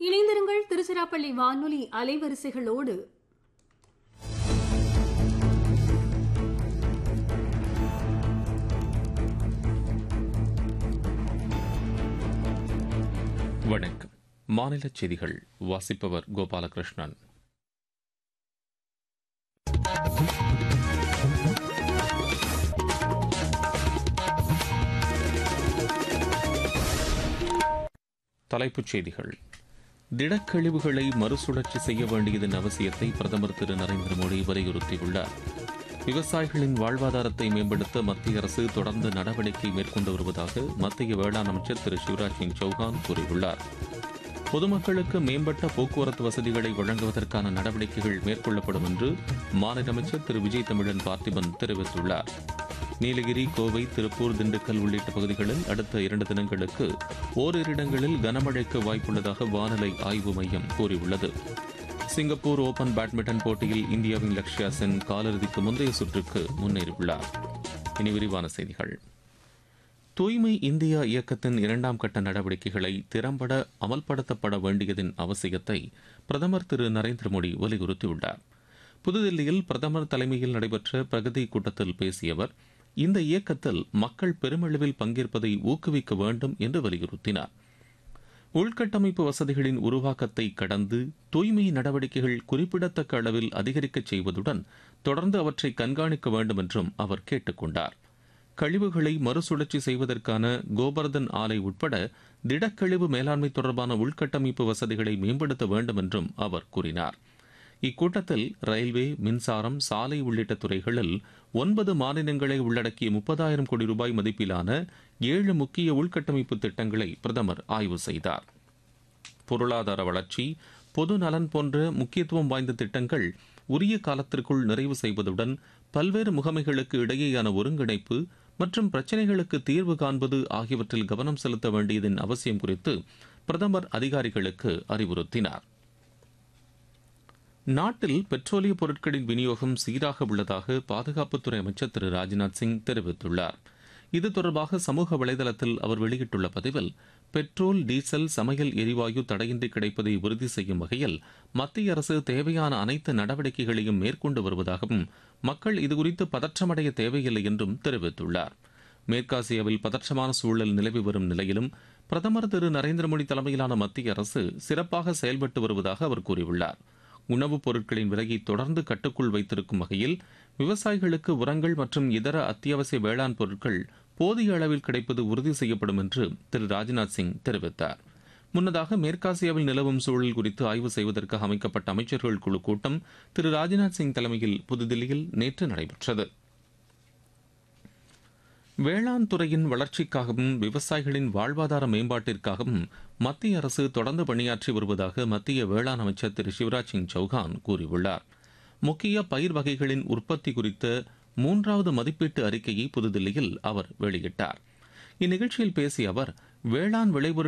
இணைந்திருங்கள் திருச்சிராப்பள்ளி வானொலி அலைவரிசைகளோடு வணக்கம் மாநில செய்திகள் வாசிப்பவர் கோபாலகிருஷ்ணன் தலைப்புச் செய்திகள் திடக்கழிவுகளை மறுசுழற்சி செய்ய வேண்டியதன் அவசியத்தை பிரதமர் திரு நரேந்திர மோடி வலியுறுத்தியுள்ளார் விவசாயிகளின் வாழ்வாதாரத்தை மேம்படுத்த மத்திய அரசு தொடர்ந்து நடவடிக்கை மேற்கொண்டு வருவதாக மத்திய வேளாண் அமைச்சர் திரு சிவராஜ் சிங் சௌஹான் கூறியுள்ளார் பொதுமக்களுக்கு மேம்பட்ட போக்குவரத்து வசதிகளை வழங்குவதற்கான நடவடிக்கைகள் மேற்கொள்ளப்படும் என்று மாநில அமைச்சர் திரு விஜய் தமிழன் பார்த்திபன் தெரிவித்துள்ளார் நீலகிரி கோவை திருப்பூர் திண்டுக்கல் உள்ளிட்ட பகுதிகளில் அடுத்த இரண்டு தினங்களுக்கு ஓரிரு இடங்களில் கனமழைக்கு வாய்ப்புள்ளதாக வானிலை ஆய்வு மையம் கூறியுள்ளது சிங்கப்பூர் ஓபன் பேட்மிண்டன் போட்டியில் இந்தியாவின் லக்ஷ்யா சென் காலிறுதிக்கு முந்தைய சுற்றுக்கு முன்னேறியுள்ளார் இனி விரிவான செய்திகள் தூய்மை இந்தியா இயக்கத்தின் இரண்டாம் கட்ட நடவடிக்கைகளை திறம்பட அமல்படுத்தப்பட வேண்டியதன் அவசியத்தை பிரதமர் திரு நரேந்திர மோடி வலியுறுத்தியுள்ளார் புதுதில்லியில் பிரதமர் தலைமையில் நடைபெற்ற பிரகதி கூட்டத்தில் பேசிய அவர் இந்த இயக்கத்தில் மக்கள் பெருமளவில் பங்கேற்பதை ஊக்குவிக்க வேண்டும் என்று வலியுறுத்தினார் உள்கட்டமைப்பு வசதிகளின் உருவாக்கத்தை கடந்து தூய்மை நடவடிக்கைகள் குறிப்பிடத்தக்க அளவில் அதிகரிக்கச் செய்வதுடன் தொடர்ந்து அவற்றை கண்காணிக்க வேண்டும் என்றும் அவர் கேட்டுக் கொண்டார் கழிவுகளை மறுசுழற்சி செய்வதற்கான கோபர்தன் ஆலை உட்பட திடக்கழிவு மேலாண்மை தொடர்பான உள்கட்டமைப்பு வசதிகளை மேம்படுத்த வேண்டும் என்றும் அவர் கூறினார் இக்கூட்டத்தில் ரயில்வே மின்சாரம் சாலை உள்ளிட்ட துறைகளில் ஒன்பது மாநிலங்களை உள்ளடக்கிய முப்பதாயிரம் கோடி ரூபாய் மதிப்பிலான ஏழு முக்கிய உள்கட்டமைப்பு திட்டங்களை பிரதமர் ஆய்வு செய்தார் பொருளாதார வளர்ச்சி பொது நலன் போன்ற முக்கியத்துவம் வாய்ந்த திட்டங்கள் உரிய காலத்திற்குள் நிறைவு செய்வதுடன் பல்வேறு முகமைகளுக்கு இடையேயான ஒருங்கிணைப்பு மற்றும் பிரச்சினைகளுக்கு தீர்வு காண்பது ஆகியவற்றில் கவனம் செலுத்த வேண்டியதன் அவசியம் குறித்து பிரதமர் அதிகாரிகளுக்கு அறிவுறுத்தினார் நாட்டில் பெட்ரோலிய பொருட்களின் விநியோகம் சீராக உள்ளதாக பாதுகாப்புத்துறை அமைச்சர் திரு ராஜ்நாத் சிங் தெரிவித்துள்ளார் இது தொடர்பாக சமூக வலைதளத்தில் அவர் வெளியிட்டுள்ள பதிவில் பெட்ரோல் டீசல் சமையல் எரிவாயு தடையின்றி கிடைப்பதை உறுதி செய்யும் வகையில் மத்திய அரசு தேவையான அனைத்து நடவடிக்கைகளையும் மேற்கொண்டு வருவதாகவும் மக்கள் இதுகுறித்து பதற்றமடைய தேவையில்லை என்றும் தெரிவித்துள்ளார் மேற்காசியாவில் பதற்றமான சூழல் நிலவி வரும் நிலையிலும் பிரதமர் திரு நரேந்திர மோடி தலைமையிலான மத்திய அரசு சிறப்பாக செயல்பட்டு வருவதாக அவர் கூறியுள்ளார் உணவுப் பொருட்களின் விலையை தொடர்ந்து கட்டுக்குள் வைத்திருக்கும் வகையில் விவசாயிகளுக்கு உரங்கள் மற்றும் இதர அத்தியாவசிய வேளாண் பொருட்கள் போதிய அளவில் கிடைப்பது உறுதி செய்யப்படும் என்று திரு ராஜ்நாத் சிங் தெரிவித்தார் முன்னதாக மேற்காசியாவில் நிலவும் சூழல் குறித்து ஆய்வு செய்வதற்காக அமைக்கப்பட்ட அமைச்சர்கள் குழு கூட்டம் திரு ராஜ்நாத் சிங் தலைமையில் புதுதில்லியில் நேற்று நடைபெற்றது வேளாண் துறையின் வளர்ச்சிக்காகவும் விவசாயிகளின் வாழ்வாதார மேம்பாட்டிற்காகவும் மத்திய அரசு தொடர்ந்து பணியாற்றி வருவதாக மத்திய வேளாண் அமைச்சர் திரு சிவராஜ் சிங் சௌஹான் கூறியுள்ளார் முக்கிய பயிர் வகைகளின் உற்பத்தி குறித்த மூன்றாவது மதிப்பீட்டு அறிக்கையை புதுதில்லியில் அவர் வெளியிட்டார் இந்நிகழ்ச்சியில் பேசிய அவர் வேளாண் விளைபொருள்